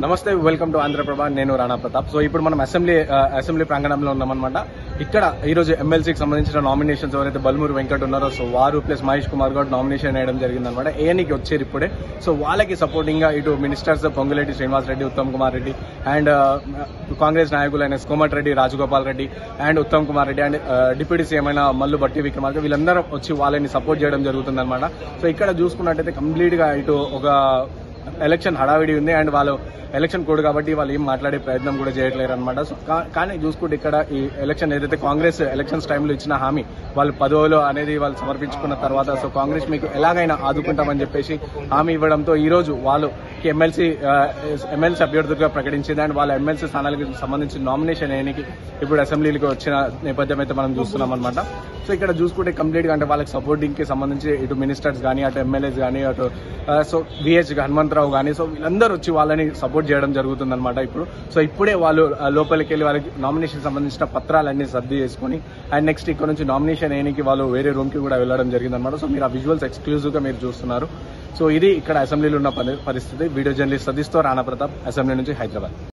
నమస్తే welcome to Andhraprabha నేను Rana Pratap so ఇప్పుడు మనం అసెంబ్లీ ఆ, అసెంబ్లీ ప్రాంగణంలో ఉన్నామన్నమాట ఇక్కడ ఈ రోజు ఎమ్మెల్సీకి సంబంధించిన నామినేషన్స్ ఎవరైతే బల్మూరు వెంకట్ ఉన్నారో సో వారు ప్లస్ మహేష్ కుమార్ గౌడ్ నామినేషన్ వేయడం జరిగిందనమాట ఏఎన్కి వచ్చారు ఇప్పుడే సో వాళ్ళకి సపోర్టింగ్ గా ఇటు మినిస్టర్స్ పొంగులేటి శ్రీనివాస్ రెడ్డి ఉత్తమ్ కుమార్ రెడ్డి అండ్ కాంగ్రెస్ నాయకులైన Komati Reddy Rajagopal Reddy and Uttam Kumar Reddy and deputy CM అయిన మల్లు బట్టి విక్రమార్క వీళ్ళందరూ వచ్చి వాళ్ళని సపోర్ట్ చేయడం జరుగుతుందన్నమాట సో ఇక్కడ చూసుకున్నట్టయితే కంప్లీట్ గా ఇటు ఒక ఎలక్షన్ హడావిడి ఉంది అండ్ వాళ్ళు ఎలక్షన్ కోడ్ కాబట్టి వాళ్ళు ఏం మాట్లాడే ప్రయత్నం కూడా చేయట్లేరు అనమాట సో కా- కానీ చూసుకుంటే ఇక్కడ ఈ ఎలక్షన్ ఏదైతే కాంగ్రెస్ ఎలక్షన్స్ టైంలో ఇచ్చిన హామీ వాళ్ళు పదవులు అనేది వాళ్ళు సమర్పించుకున్న తర్వాత సో కాంగ్రెస్ మీకు ఎలాగైనా ఆదుకుంటామని చెప్పేసి హామీ ఇవ్వడంతో ఈ రోజు వాళ్ళు ఎమ్మెల్సీ ఎమ్మెల్సీ అభ్యర్థులుగా ప్రకటించింది అండ్ వాళ్ళ ఎమ్మెల్సీ స్థానాలకు సంబంధించిన నామినేషన్ వేయడానికి ఇప్పుడు అసెంబ్లీకి వచ్చిన నేపథ్యం అయితే మనం చూస్తున్నాం అనమాట సో ఇక్కడ చూసుకుంటే కంప్లీట్ గా అంటే వాళ్ళకి సపోర్టింగ్ కి సంబంధించి ఇటు మినిస్టర్స్ కానీ అటు ఎమ్మెల్యేస్ కానీ అటు ఆ, సో విహెచ్ హనుమంతరావు కానీ సో వీళ్ళందరూ వచ్చి వాళ్ళని సపోర్ట్ చేయడం జరుగుతుంది అనమాట ఇప్పుడు సో ఇప్పుడే వాళ్ళు ఆ, లోపలికి వెళ్ళి వాళ్ళకి నామినేషన్ సంబంధించిన పత్రాలన్నీ సర్ది చేసుకొని అండ్ నెక్స్ట్ ఇక్కడ నుంచి నామినేషన్ వేయడానికి వాళ్ళు వేరే రూమ్ కి కూడా వెళ్ళడం జరిగింది అనమాట సో మీరు ఆ విజువల్స్ ఎక్స్క్లూజివ్ గా మీరు చూస్తున్నారు సో ఇది ఇక్కడ అసెంబ్లీలో ఉన్న పరి- పరిస్థితి వీడియో జర్నలిస్ట్ సతీష్తో రాణా ప్రతాప్ అసెంబ్లీ నుంచి హైదరాబాద్